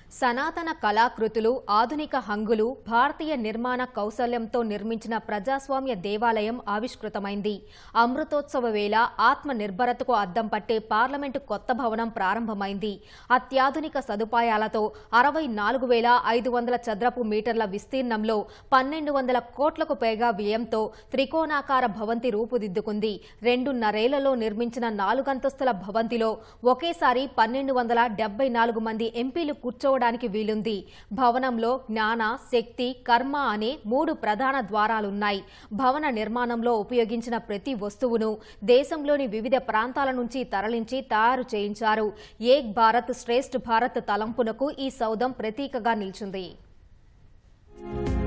సనాతన కళాకృతులు ఆధునిక హంగులు భారతీయ నిర్మాణ కౌశల్యంతో నిర్మించిన ప్రజాస్వామ్య దేవాలయం ఆవిష్కృతమైంది అమృతోత్సవ వేళ ఆత్మ నిర్భరతకు అద్దం పట్టే పార్లమెంటు కొత్త భవనం ప్రారంభమైంది అత్యాధునిక సదుపాయాలతో అరవై నాలుగు వేల ఐదు వందల చదరపు మీటర్ల విస్తీర్ణంలో పన్నెండు వందల కోట్లకు పైగా వ్యయంతో త్రికోణాకార భవంతి రూపుదిద్దుకుంది రెండున్నరేళ్లలో నిర్మించిన నాలుగంతస్తుల భవంతిలో ఒకేసారి పన్నెండు వందల డెబ్బై నాలుగు మంది ఎంపీలు కూర్చోవడానికి వీలుంది భవనంలో జ్ఞాన శక్తి కర్మ అనే మూడు ప్రధాన ద్వారాలున్నాయి భవన నిర్మాణంలో ఉపయోగించిన ప్రతి వస్తువును దేశంలోని వివిధ ప్రాంతాల నుంచి తరలించి తయారు చేయించారు ఏక్ భారత్ శ్రేష్ఠ భారత్ తలంపునకు ఈ సౌధం ప్రతీకగా నిలిచింది